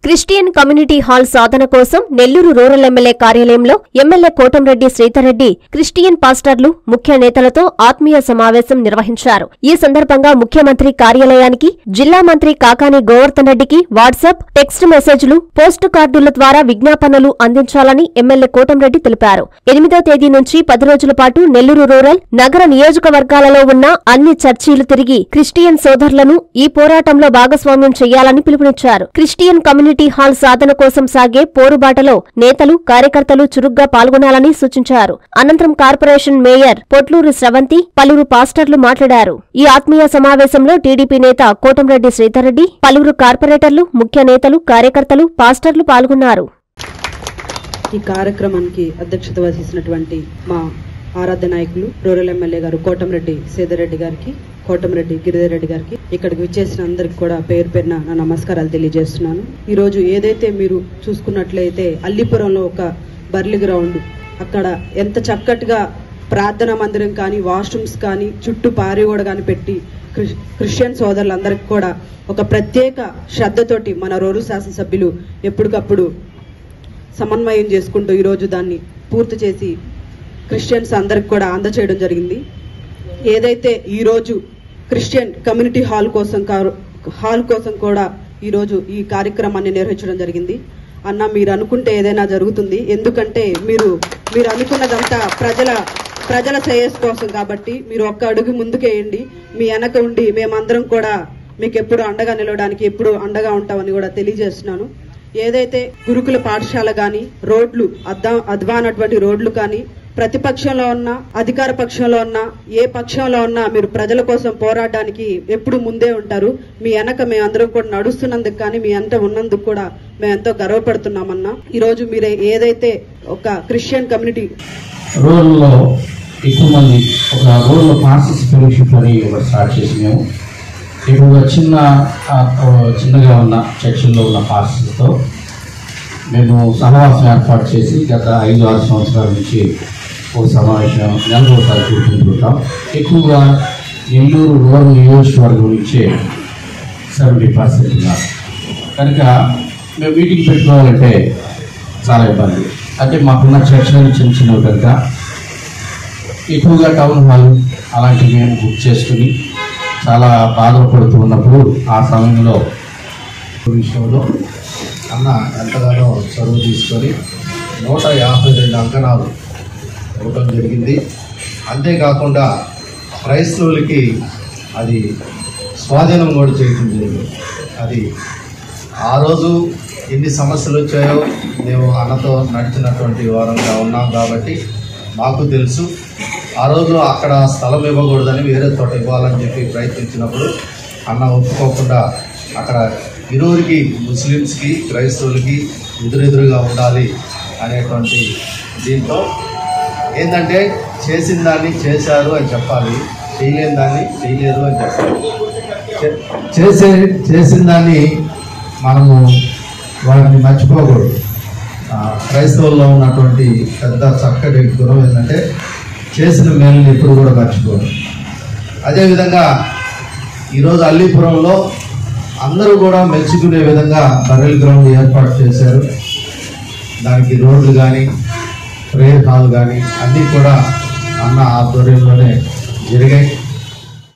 Christian community hall సాధన కోసం Nellore rural MLA కార్యాలయంలో ఎమ్మెల్యే కోటంరెడ్డి శ్రీధర్రెడ్డి క్రిస్టియన్ పాస్టర్లు ముఖ్య నేతలతో ఆత్మీయ సమావేశం నిర్వహించారు ఈ సందర్భంగా ముఖ్యమంత్రి కార్యాలయానికి జిల్లా మంత్రి కాకాని గోవర్ధన్ రెడ్డికి వాట్సాప్ టెక్స్ట్ మెసేజ్లు పోస్టు కార్డుల ద్వారా విజ్ఞాపనలు అందించాలని ఎమ్మెల్యే కోటంరెడ్డి తెలిపారు ఎనిమిదో తేదీ నుంచి పది రోజుల పాటు నెల్లూరు రూరల్ నగర నియోజకవర్గాలలో ఉన్న అన్ని చర్చీలు తిరిగి క్రిస్టియన్ సోదరులను ఈ పోరాటంలో భాగస్వామ్యం చేయాలని పిలుపునిచ్చారు క్రిస్టియన్ కమ్యూనిటీ హాల్ సాధన కోసం సాగే పోరుబాటలో నేతలు కార్యకర్తలు చురుగ్గా పాల్గొనాలని సూచించారు అనంతరం కార్పొరేషన్ మేయర్ పొట్లూరు స్రవంతి పలువురు పాస్టర్లు మాట్లాడారు ఈ ఆత్మీయ సమావేశంలో టీడీపీ నేత కోటంరెడ్డి శ్రీధర్రెడ్డి పలువురు కార్పొరేటర్లు ముఖ్య నేతలు కార్యకర్తలు పాస్టర్లు పాల్గొన్నారు ఈ కార్యక్రమానికి అధ్యక్షత వహించినటువంటి మా ఆరాధ్య నాయకులు రూరల్ ఎమ్మెల్యే గారు కోటంరెడ్డి సేదరెడ్డి గారికి కోటంరెడ్డి గిరిధరెడ్డి గారికి ఇక్కడికి విచ్చేసిన అందరికి కూడా పేరు పేరున నా నమస్కారాలు తెలియజేస్తున్నాను ఈ రోజు ఏదైతే మీరు చూసుకున్నట్లయితే అల్లిపురంలో ఒక బర్లీ గ్రౌండ్ అక్కడ ఎంత చక్కటిగా ప్రార్థనా మందిరం కానీ వాష్రూమ్స్ కానీ చుట్టూ పారిగోడ కానీ పెట్టి క్రిస్- క్రిస్టియన్ సోదరులందరికీ కూడా ఒక ప్రత్యేక శ్రద్ధతోటి మన రోరు శాసనసభ్యులు ఎప్పటికప్పుడు సమన్వయం చేసుకుంటూ ఈరోజు దాన్ని పూర్తి చేసి క్రిస్టియన్స్ అందరికి కూడా అందచేయడం జరిగింది ఏదైతే ఈరోజు క్రిస్టియన్ కమ్యూనిటీ హాల్ కోసం కారు- హాల్ కోసం కూడా ఈరోజు ఈ కార్యక్రమాన్ని నిర్వహించడం జరిగింది అన్న మీరు అనుకుంటే ఏదైనా జరుగుతుంది ఎందుకంటే మీరు మీరు అనుకున్నదంతా ప్రజల ప్రజల శ్రేయస్ కోసం కాబట్టి మీరు ఒక్క అడుగు ముందుకేయండి మీ వెనక ఉండి మేమందరం కూడా మీకు ఎప్పుడు అండగా నిలవడానికి ఎప్పుడు అండగా ఉంటామని కూడా తెలియజేస్తున్నాను ఏదైతే గురుకుల పాఠశాల గాని రోడ్లు అద్దా అధ్వానటువంటి రోడ్లు కానీ ప్రతిపక్షంలో ఉన్న అధికార పక్షంలో ఉన్న ఏ పక్షంలో ఉన్నా మీరు ప్రజల కోసం పోరాడడానికి ఎప్పుడు ముందే ఉంటారు మీ వెనక మేమందరం కూడా నడుస్తున్నందుకు కానీ మీ అంట ఉన్నందుకు కూడా మేము ఎంతో గర్వపడుతున్నామన్నా ఈ రోజు మీరు ఏదైతే ఒక క్రిస్టియన్ కమ్యూనిటీ రూరల్లో ఎక్కువ మంది ఒక రూరల్ పార్సల్స్ ఫెలోషిప్ అని ఒకటి స్టార్ట్ చేసి మేము ఎక్కువగా చిన్న ఆ, ఓ చిన్నగా ఉన్న చర్చిల్లో ఉన్న పార్సల్స్తో మేము సహవాసం ఏర్పాటు చేసి గత ఐదు ఆరు సంవత్సరాల నుంచి ఒక సమావేశం నెలకు ఒకసారి కూర్చుంటుంటాం ఎక్కువగా నెల్లూరు రూరల్ నియోజకవర్గం నుంచే సెవెంటీ పర్సెంట్ ఉన్నారు కనుక మేము మీటింగ్ పెట్టుకోవాలంటే చాలా ఇబ్బంది అంటే మాకున్న చర్చలు చిన్న చిన్నవి కనుక ఎక్కువగా టౌన్ హాల్ అలాంటివి మేము బుక్ చేసుకుని చాలా బాధపడుతూ ఉన్నప్పుడు ఆ సమయంలో విషయంలో అన్న ఎంతగానో చదువు తీసుకొని నూట యాభై రెండు అంకణాలు ఇవ్వడం జరిగింది అంతేకాకుండా క్రైస్తవులకి అది స్వాధీనం కూడా చేయటం జరిగింది అది ఆ రోజు ఎన్ని సమస్యలు వచ్చాయో మేము అన్నతో నడిచినటువంటి వారంగా ఉన్నాం కాబట్టి మాకు తెలుసు ఆ రోజు అక్కడ స్థలం ఇవ్వకూడదని వేరే చోట ఇవ్వాలని చెప్పి ప్రయత్నించినప్పుడు అన్న ఒప్పుకోకుండా అక్కడ ఇరువురికి ముస్లిమ్స్కి క్రైస్తవులకి ఎదురెదురుగా ఉండాలి అనేటువంటి దీంతో ఏంటంటే చేసిన దాన్ని చేశారు అని చెప్పాలి చేయలేని దాన్ని చేయలేదు అని చెప్పాలి చే- చేసే చేసిన దాన్ని మనము వాటిని మర్చిపోకూడదు ఆ, క్రైస్తవుల్లో ఉన్నటువంటి పెద్ద చక్కటి గుణం ఏంటంటే చేసిన మేలుని ఎప్పుడు కూడా మర్చిపోరు అదేవిధంగా ఈరోజు అల్లీపురంలో అందరూ కూడా మెచ్చుకునే విధంగా బర్రెల్ గ్రౌండ్ ఏర్పాటు చేశారు దానికి రోడ్లు కానీ ప్రేయర్ హాల్ కానీ అన్నీ కూడా అన్న ఆధ్వర్యంలోనే జరిగాయి